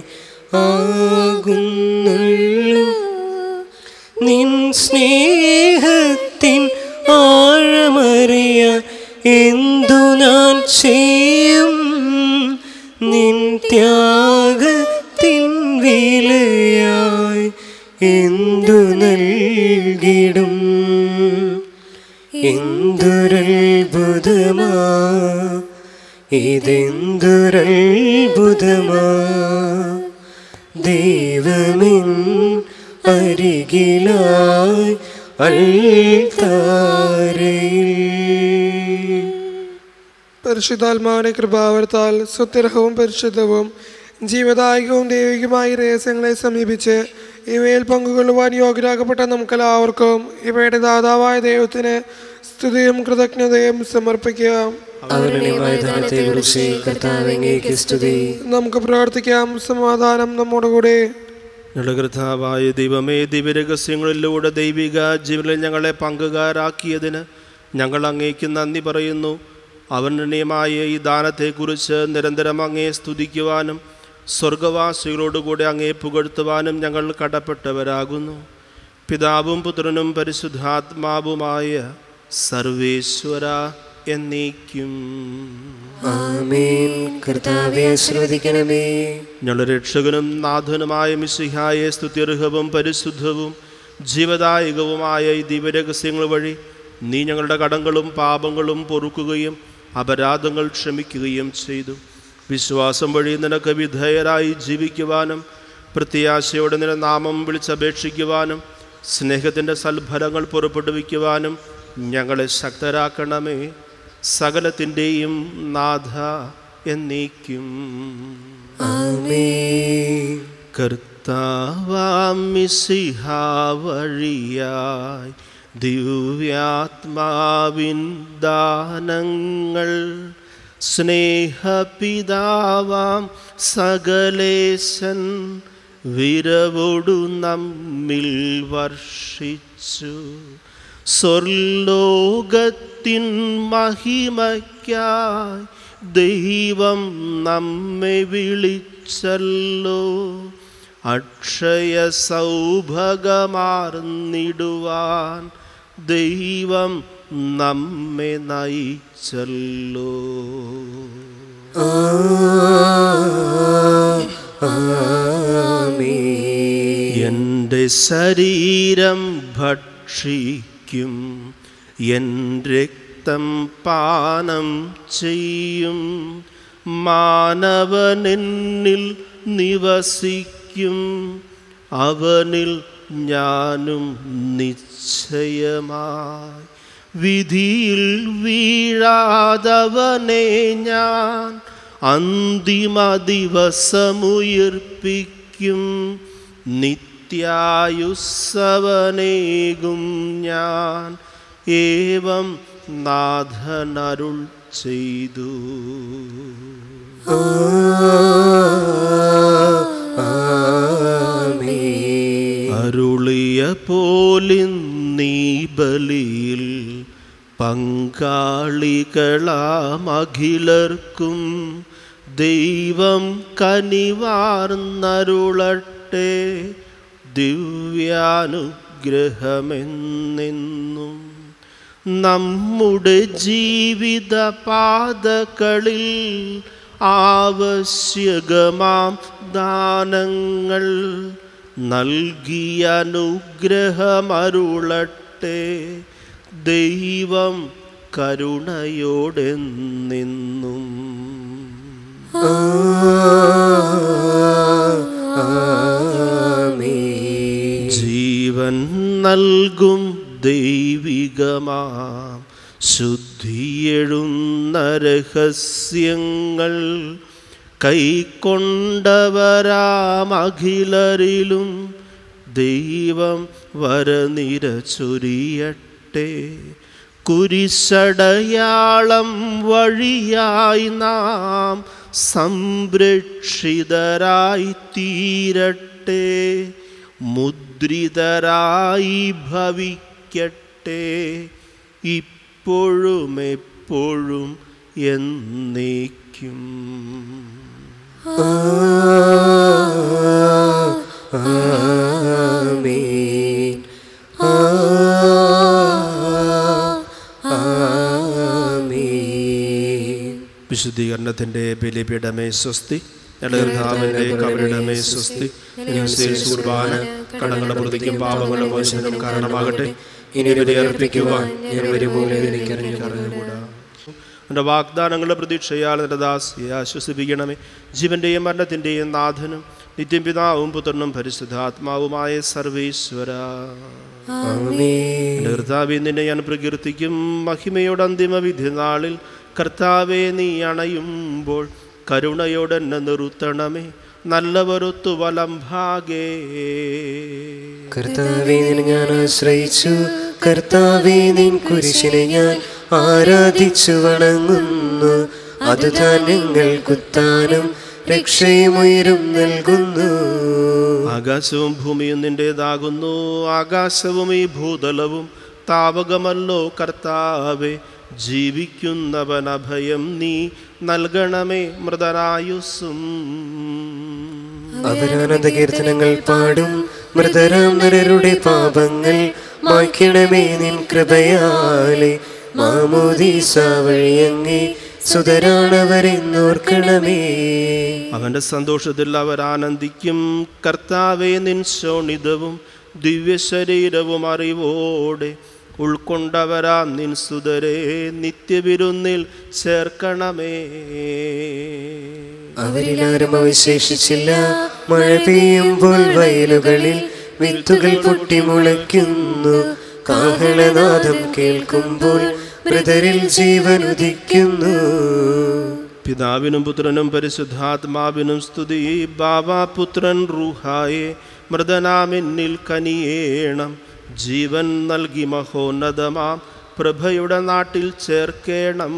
ആകുന്നുള്ളൂ നിൻ സ്നേഹത്തിൻ ആഴമറിയാൻ എന്തു ഞാൻ ചെയ്യും നിൻ ത്യാഗത്തിൻ വിലയായി എന്തു നൽകിടും എന്തൊരത്ഭുതമാ ഇതെന്തൊരത്ഭുതമാ ദൈവമിൻ അരികിലായി അൾത്താരയിൽ പരിശുദ്ധാത്മാവിന്റെ കൃപാവർത്താൽ സുത്യർഹവും പരിശുദ്ധവും ജീവദായകവും ദൈവികമായ രഹസ്യങ്ങളെ സമീപിച്ച് ഇവയിൽ പങ്കുകൊള്ളുവാൻ യോഗ്യരാകപ്പെട്ട നമുക്കെല്ലാവർക്കും ഇവയുടെ ദാതാവായ ദൈവത്തിന് സ്തുതിയും കൃതജ്ഞതയും സമർപ്പിക്കാം അവരുടെമായ ധനത്തെ കുറിച്ച് കർത്താവെങ്ങേക്ക് സ്തുതി നമുക്ക് പ്രാർത്ഥിക്കാം സമാധാനം നമ്മോടുകൂടെ ഞങ്ങളുടെ കർത്താവായ ദൈവമേ ദിവ്യരഹസ്യങ്ങളിലൂടെ ദൈവിക ജീവനിൽ ഞങ്ങളെ പങ്കുകാരാക്കിയതിന് ഞങ്ങൾ അങ്ങേക്ക് നന്ദി പറയുന്നു അവനീയമായ ഈ ദാനത്തെക്കുറിച്ച് നിരന്തരം അങ്ങയെ സ്തുതിക്കുവാനും സ്വർഗവാസികളോടുകൂടി അങ്ങേ പുകഴ്ത്തുവാനും ഞങ്ങൾ കടപ്പെട്ടവരാകുന്നു പിതാവും പുത്രനും പരിശുദ്ധാത്മാവുമായ സർവേശ്വര എന്നേക്കും ആമേൻ കർത്താവെ ആശ്രവദിക്കണമേ ഞങ്ങളുടെ രക്ഷകനും നാഥനുമായ മിശിഹായെ സ്തുത്യർഹവും പരിശുദ്ധവും ജീവദായകവുമായ ഈ ദിവ്യരഹസ്യങ്ങൾ വഴി നീ ഞങ്ങളുടെ കടങ്ങളും പാപങ്ങളും പൊറുക്കുകയും അപരാധങ്ങൾ ക്ഷമിക്കുകയും ചെയ്തു വിശ്വാസം വഴി നിനക്ക് വിധേയരായി ജീവിക്കുവാനും പ്രത്യാശയോടെ നിന്റെ നാമം വിളിച്ചപേക്ഷിക്കുവാനും സ്നേഹത്തിൻ്റെ സൽഫലങ്ങൾ പുറപ്പെടുവിക്കുവാനും ഞങ്ങളെ ശക്തരാക്കണമേ സകലത്തിൻ്റെയും നാഥ എന്നേക്കും ആമേൻ കർത്താവാം മിശിഹ വഴിയായി ദിവ്യാത്മാവിൻ ദാനങ്ങൾ സ്നേഹപിതാവാം സകലേശൻ വിരവൊടു നമ്മിൽ വർഷിച്ചു സ്വർലോകത്തിൻ മഹിമയ്ക്കായി ദൈവം നമ്മെ വിളിച്ചല്ലോ അക്ഷയ സൗഭഗമാർന്നിടുവാൻ ദൈവം നമ്മെ നയിച്ചല്ലോ ആമേ എൻ്റെ ശരീരം ഭക്ഷിക്കും എൻ രക്തം പാനം ചെയ്യും മാനവനെന്നിൽ നിവസിക്കും അവനിൽ ഞാനും നിശ്ചയമായി വിധിയിൽ വീഴാതവനെ ഞാൻ അന്തിമ ദിവസമുയർപ്പിക്കും നിത്യായുസ്സവനേകും ഞാൻ ഏവം നാഥനരുൾ ചെയ്തു ആമേ അരുളിയ പോലിൻ നീ ബലിയിൽ പങ്കാളികളാമഖിലർക്കും ദൈവം കനിവാർന്നരുളട്ടെ ദിവ്യാനുഗ്രഹമെന്നെന്നും നമ്മുടെ ജീവിത പാതകളിൽ ആവശ്യകമാം ദാനങ്ങൾ നൽകിയ അനുഗ്രഹമരുളട്ടെ ദൈവം കരുണയോടെന്നെന്നും ആമേ ജീവൻ നൽകും ദൈവികമാം ശുദ്ധിയെഴുന്ന രഹസ്യങ്ങൾ കൈക്കൊണ്ടവരാമഖിലരിലും ദൈവം വരനിര ചൊരിയട്ടെ കുരിശടയാളം വഴിയായി നാം സംരക്ഷിതരായി തീരട്ടെ മുദ്രിതരായി ഭവിക്കട്ടെ ഇപ്പോഴും എപ്പോഴും എന്നേക്കും ആമേൻ ആമേൻ വിശുദ്ധീകരണത്തിൻ്റെ ബലിപീഠമേ സ്വസ്തി ഞങ്ങളുടെ കബരിടമേ സ്വസ്തി കുർബാന കടങ്ങളുടെ പ്രതിക്കും പാപങ്ങളുടെ മോചനം കാരണമാകട്ടെ ഇനി ബലി അർപ്പിക്കുവാൻ ഞാൻ വരുമൂലം എനിക്കറിഞ്ഞുകൂടാ എൻ്റെ വാഗ്ദാനങ്ങളുടെ പ്രതീക്ഷയാൽ എൻ്റെ ദാസിയെ ആശ്വസിപ്പിക്കണമേ ജീവന്റെയും മരണത്തിൻ്റെയും നാഥനും നിത്യം പിതാവും പുത്രനും പരിശുദ്ധാത്മാവുമായ സർവേശ്വര ആമേൻ എൻ്റെ കർത്താവെ നിന്നെ ഞാൻ പ്രകീർത്തിക്കും മഹിമയുടെ അന്തിമ വിധി നാളിൽ കർത്താവെ നീ അണയുമ്പോൾ കരുണയോടെ എന്നെ നിർത്തണമേ നല്ലവരൊത്തു വലം ഭാഗേ കർത്താവെ നിന്നെ ഞാൻ ആശ്രയിച്ചു കർത്താവെ നിൻ കുരിശിനെ ഞാൻ ആരാധിച്ചു വണങ്ങുന്നു അത് താൻ ഞങ്ങൾ കുത്താനും രക്ഷയും ഉയരും നൽകുന്നു ആകാശവും ഭൂമിയും നിന്റേതാകുന്നു ആകാശവും ഈ ഭൂതലവും താവകമല്ലോ കർത്താവെ ജീവിക്കുന്നവൻ അഭയം നീ നൽകണമേ മൃതനായുസ്സും അവരാനന്ദ കീർത്തനങ്ങൾ പാടും മൃതരാം നരരുടെ പാപങ്ങൾ മായ്ക്കണമേ നിൻ കൃപയാലെ മാമോദീസ വഴിയങ്ങി സുതരാണവരെന്നോർക്കണമേ അവന്റെ സന്തോഷത്തിൽ അവർ ആനന്ദിക്കും കർത്താവെ നിൻ ശോണിതവും ദിവ്യശരീരവും അറിവോടെ ഉൾക്കൊണ്ടവരാ നിൻ സുതരെ നിത്യവിരുന്നിൽ ചേർക്കണമേ അവരിലാരും അവശേഷിച്ചില്ല മഴ പെയ്യുമ്പോൾ വയലുകളിൽ വിത്തുകൾ പൊട്ടി മുളയ്ക്കുന്നു കാഹളനാദം കേൾക്കുമ്പോൾ മൃതരിൽ ജീവൻ ഉദിക്കുന്നു പിതാവിനും പുത്രനും പരിശുദ്ധാത്മാവിനും സ്തുതി ബാബാ പുത്രൻ റൂഹായെ മൃതനാമെന്നിൽ കനിയേണം ജീവൻ നൽകി മഹോന്നതമാം പ്രഭയുടെ നാട്ടിൽ ചേർക്കേണം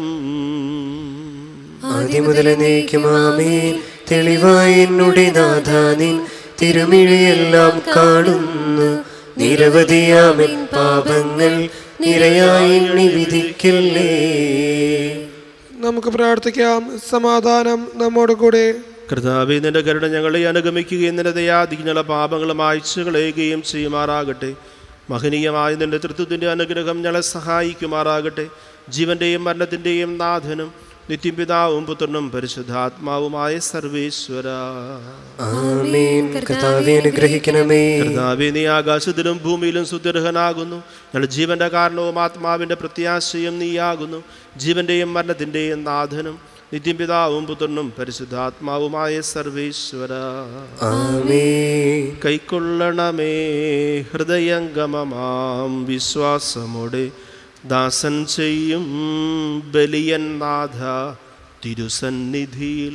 ആദ്യം മുതൽ നീക്കുമാമേൻ തെളിവായി എന്നുടെ നാഥാനിൻ തിരുമിഴിയെല്ലാം കാണുന്നു നിരവധിയാമൻ പാപങ്ങൾ നിരയായി എണ്ണി വിധിക്കല്ലേ നമുക്ക് പ്രാർത്ഥിക്കാം സമാധാനം നമ്മോട് കൂടെ കർത്താവെ നിന്റെ കരുണ ഞങ്ങളെ അനുഗമിക്കുകയും നിന്റെ ദയാധികളെ പാപങ്ങൾ മായ്ച്ചു കളയുകയും ചെയ്യുമാറാകട്ടെ മഹനീയമായ നിന്റെ തൃത്വത്തിൻ്റെ അനുഗ്രഹം ഞങ്ങളെ സഹായിക്കുമാറാകട്ടെ ജീവന്റെയും മരണത്തിൻ്റെയും നാഥനും നിത്യം പിതാവും പുത്രനും പരിശുദ്ധാത്മാവുമായ സർവേശ്വര ആമേൻ കർത്താവെ അനുഗ്രഹിക്കണമേ കർത്താവേ നീ ആകാശത്തിലും ഭൂമിയിലും സുദീർഘനാകുന്നു ഞങ്ങളുടെ ജീവന്റെ കാരണവും ആത്മാവിന്റെ പ്രത്യാശയും നീയാകുന്നു ജീവന്റെയും മരണത്തിന്റെയും നാഥനും നിത്യം പിതാവും പുത്രനും പരിശുദ്ധാത്മാവുമായ സർവേശ്വര ആമേൻ കൈക്കൊള്ളണമേ ഹൃദയംഗമമാം വിശ്വാസമോടെ ദാസൻ ചെയ്യും ബലിയൻ നാഥ തിരുസന്നിധിയിൽ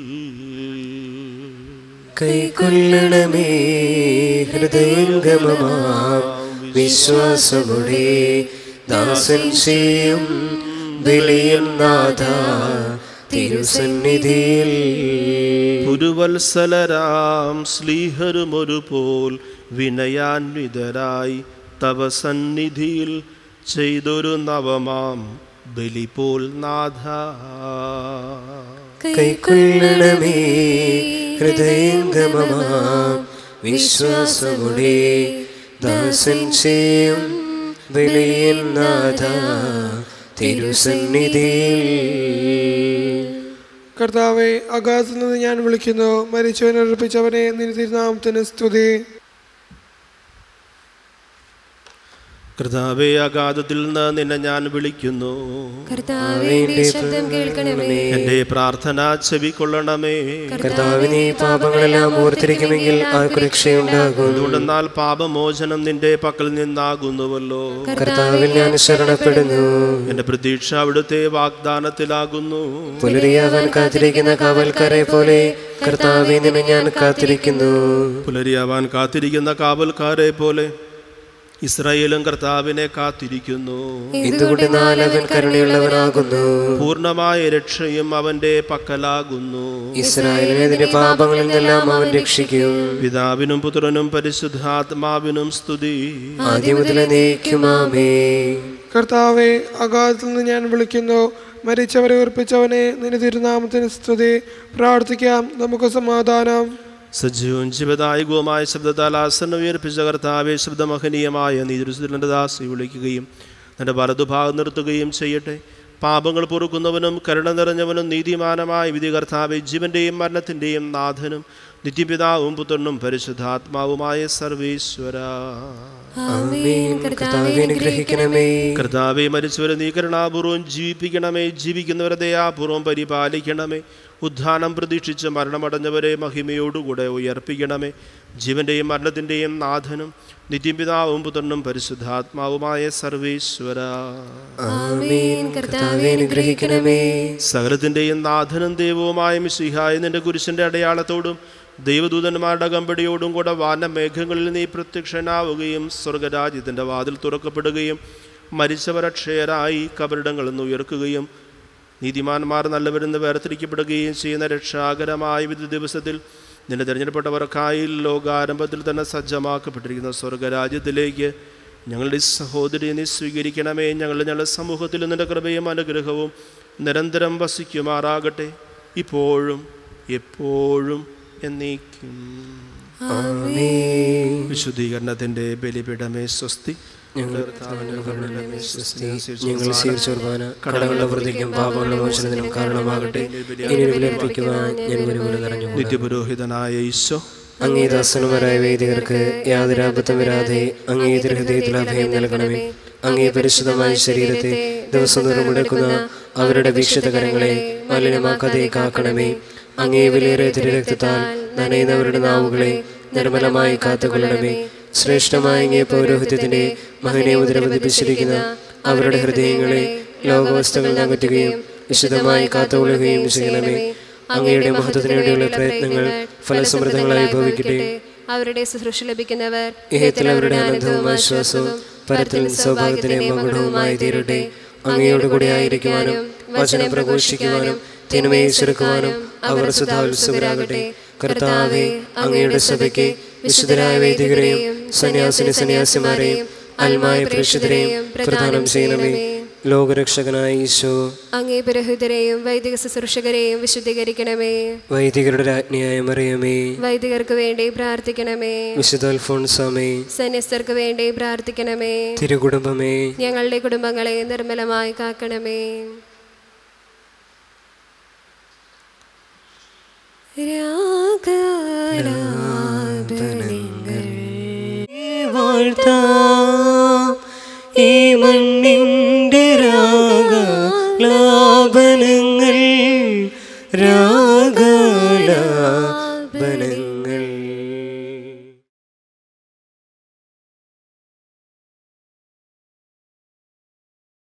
കൈക്കൊള്ളണമേ ഹൃദയംഗമമാ വിശ്വാസമുടെ ദാസൻ ചെയ്യും വിളിയും നാഥ തിരുസന്നിധിയിൽ പുരുവത്സലരാം സ്ലീഹരുമൊരു പോൽ വിനയാന്വിതരായി തവ സന്നിധിയിൽ ചെയ്തൊരു നവമാം ബലി പോൽ നാഥ കൈക്കൊള്ളണമേ ഹൃദയംഗമമാ വിശ്വാസമുടെ ദാസൻ ചെയ്യും വിളിയും നാഥ തിരുസന്നിധിയിൽ കർത്താവെ ആകാശത്ത് നിന്ന് ഞാൻ വിളിക്കുന്നു മരിച്ചവനെ ഉറപ്പിച്ചവനെ നിന്റെ തിരുനാമത്തിന് സ്തുതി കർത്താവെ അഗാധത്തിൽ നിന്ന് നിന്നെ ഞാൻ വിളിക്കുന്നു കർത്താവേ എന്റെ ശബ്ദം കേൾക്കണമേ എൻ്റെ പ്രാർത്ഥന ചെവിക്കൊള്ളണമേ കർത്താവിനെ പാപങ്ങളെല്ലാം ഓർത്തിരിക്കുമെങ്കിൽ ആർക്കു രക്ഷയുണ്ടാകും അതുകൊണ്ടെന്നാൽ പാപമോചനം നിന്റെ പക്കൽ നിന്നാകുന്നുവല്ലോ കർത്താവിൽ ഞാൻ ശരണപ്പെടുന്നു എൻ്റെ പ്രതീക്ഷ അവിടുത്തെ വാഗ്ദാനത്തിലാകുന്നു പുലരിയാവാൻ കാത്തിരിക്കുന്ന കാവൽക്കാരെ പോലെ കർത്താവെ നിന്നെ ഞാൻ കാത്തിരിക്കുന്നു പുലരിയാവാൻ കാത്തിരിക്കുന്ന കാവൽക്കാരെ പോലെ ഇസ്രായേലും കർത്താവിനെ കാത്തിരിക്കുന്നു എന്തുകൊണ്ട് നാലവൻ കരുണയുള്ളവനാകുന്നു പൂർണ്ണമായ രക്ഷയും അവന്റെ പക്കലാകുന്നു ഇസ്രായേലിനെ അതിന്റെ പാപങ്ങളിൽ നിന്നെല്ലാം അവൻ രക്ഷിക്കും പിതാവിനും പുത്രനും പരിശുദ്ധാത്മാവിനും സ്തുതി ആദ്യം മുതലേ നീക്കുമാമേ കർത്താവെ ആകാശത്ത് നിന്ന് ഞാൻ വിളിക്കുന്നു മരിച്ചവരെ ഉറപ്പിച്ചവനെ നിന്റെ തിരുനാമത്തിന് സ്തുതി പ്രാർത്ഥിക്കാം നമുക്ക് സമാധാനം സജീവവും ജീവദായകവുമായ ശബ്ദത്താൽ ആസനം ഉയർപ്പിച്ച കർത്താവെ ശബ്ദമഹനീയമായ നീതിരുസിന്റെ ദാസി വിളിക്കുകയും തന്റെ വലതുഭാഗം നിർത്തുകയും ചെയ്യട്ടെ പാപങ്ങൾ പൊറുക്കുന്നവനും കരുണ നിറഞ്ഞവനും നീതിമാനമായ വിധി കർത്താവെ ജീവന്റെയും മരണത്തിന്റെയും നാഥനും നിത്യപിതാവും പുത്രനും പരിശുദ്ധാത്മാവുമായ സർവേശ്വര ആമേൻ കർത്താവെ അനുഗ്രഹിക്കണമേ കർത്താവെ മരിച്ചവരെ നീ കരുണാപൂർവം ജീവിപ്പിക്കണമേ ജീവിക്കുന്നവരെ ദയാപൂർവം പരിപാലിക്കണമേ ഉദ്ധാനം പ്രതീക്ഷിച്ച് മരണമടഞ്ഞവരെ മഹിമയോടുകൂടെ ഉയർപ്പിക്കണമേ ജീവന്റെയും മരണത്തിന്റെയും നാഥനും നിത്യപിതാവും പുത്രനും പരിശുദ്ധാത്മാവുമായ സർവേശ്വര ആമേൻ കർത്താവെ അനുഗ്രഹിക്കണമേ സകലത്തിന്റെയും നാഥനും ദൈവവുമായ മിശിഹായ നിന്റെ കുരിശന്റെ അടയാളത്തോടും ദൈവദൂതന്മാരുടെ കമ്പടിയോടും കൂടെ വാനമേഘങ്ങളിൽ നീ പ്രത്യക്ഷനാവുകയും സ്വർഗരാജ്യത്തിന്റെ വാതിൽ തുറക്കപ്പെടുകയും മരിച്ചവരക്ഷയരായി കബറിടങ്ങളിൽ നിന്ന് ഉയർക്കുകയും നീതിമാന്മാർ നല്ലവരെന്ന് വേർതിരിക്കപ്പെടുകയും ചെയ്യുന്ന രക്ഷാകരമായ വിധി ദിവസത്തിൽ നിന്റെ തിരഞ്ഞെടുപ്പെട്ടവർക്കായി ലോകാരംഭത്തിൽ തന്നെ സജ്ജമാക്കപ്പെട്ടിരിക്കുന്ന സ്വർഗരാജ്യത്തിലേക്ക് ഞങ്ങളുടെ ഈ സഹോദരി നീ സ്വീകരിക്കണമേ ഞങ്ങളുടെ ഞങ്ങളുടെ സമൂഹത്തിൽ നിന്റെ കൃപയും അനുഗ്രഹവും നിരന്തരം വസിക്കുമാറാകട്ടെ ഇപ്പോഴും എപ്പോഴും എന്നേക്കും ആമേൻ വിശുദ്ധീകരണത്തിൻ്റെ ബലിപീഠമേ സ്വസ്തി ഞങ്ങൾ സ്വീകരിച്ച കുർബാന കടകളുടെ വൃത്തിക്കും പാപങ്ങളുടെ മോചനത്തിനും കാരണമാകട്ടെ ഇനി വിലർപ്പിക്കുവാൻ ഞാൻ ഒരുപോലെ നിറഞ്ഞു നിത്യപുരോഹിതനായ ഈശോ അങ്ങേ ദാസനമാരായ വേദികർക്ക് യാതൊരു അബദ്ധം വരാതെ അങ്ങേ ഹൃദയത്തിൽ അഭയം നൽകണമേ അങ്ങേ പരിശുദ്ധമായ ശരീരത്തെ ദിവസം നിർമ്മിടക്കുന്ന അവരുടെ വീക്ഷിത കരങ്ങളെ മലിനമാക്കാതെ കാക്കണമേ അങ്ങേ വിലയേറിയ തിരുരക്തത്താൽ നനയുന്നവരുടെ നാവുകളെ നിർമ്മലമായി കാത്തുകൊള്ളണമേ ശ്രേഷ്ഠമായ അങ്ങേ പൗരോഹിത്യത്തിന്റെ മകനെ ഉദരപതിപ്പിച്ചിരിക്കുന്ന അവരുടെ ഹൃദയങ്ങളെ ലോകവസ്തുക്കൾ അകറ്റുകയും വിശുദ്ധമായി കാത്തുകൊള്ളുകയും ചെയ്യണമേ അങ്ങയുടെ മഹത്വത്തിനു വേണ്ടിയുള്ള പ്രയത്നങ്ങൾ ഫലസമൃദ്ധങ്ങളായി ഭവിക്കട്ടെ അവരുടെ ശുശ്രൂഷ ലഭിക്കുന്നവർ ഇഹത്തിൽ അവരുടെ ആനന്ദവും ആശ്വാസവും പരത്തിൽ സൗഭാഗ്യത്തിന്റെ മകുടവുമായി തീരട്ടെ അങ്ങയോട് കൂടെ ആയിരിക്കുവാനും വചനം പ്രഘോഷിക്കുവാനും തിന്മയെ ചെറുക്കുവാനും അവർ സുധാത്സുകരാകട്ടെ കർത്താവെ അങ്ങയുടെ സഭയ്ക്ക് വിശുദ്ധരായ വൈദികരെയും സന്യാസിനി സന്യാസിമാരെയും അൽമായ പ്രേക്ഷിതരെയും പ്രദാനം ചെയ്യണമേ ലോകരക്ഷകനായ ഈശോ അങ്ങേ പുരോഹിതരെയും വൈദിക ശുശ്രൂഷകരെയും വിശുദ്ധീകരിക്കണമേ വൈദികരുടെ രാജ്ഞിയായ മറിയമേ വൈദികർക്ക് വേണ്ടി പ്രാർത്ഥിക്കണമേ വിശുദ്ധ അൽഫോൺസാമേ സന്യസ്തർക്ക് വേണ്ടി പ്രാർത്ഥിക്കണമേ തിരുകുടുംബമേ ഞങ്ങളുടെ കുടുംബങ്ങളെ നിർമ്മലമായി കാക്കണമേ രാഗലാപനങ്ങൾ വാഴ്ത്താം ഈ മണ്ണിൻ്റെ രാഗലാപനങ്ങൾ രാഗലാപനങ്ങൾ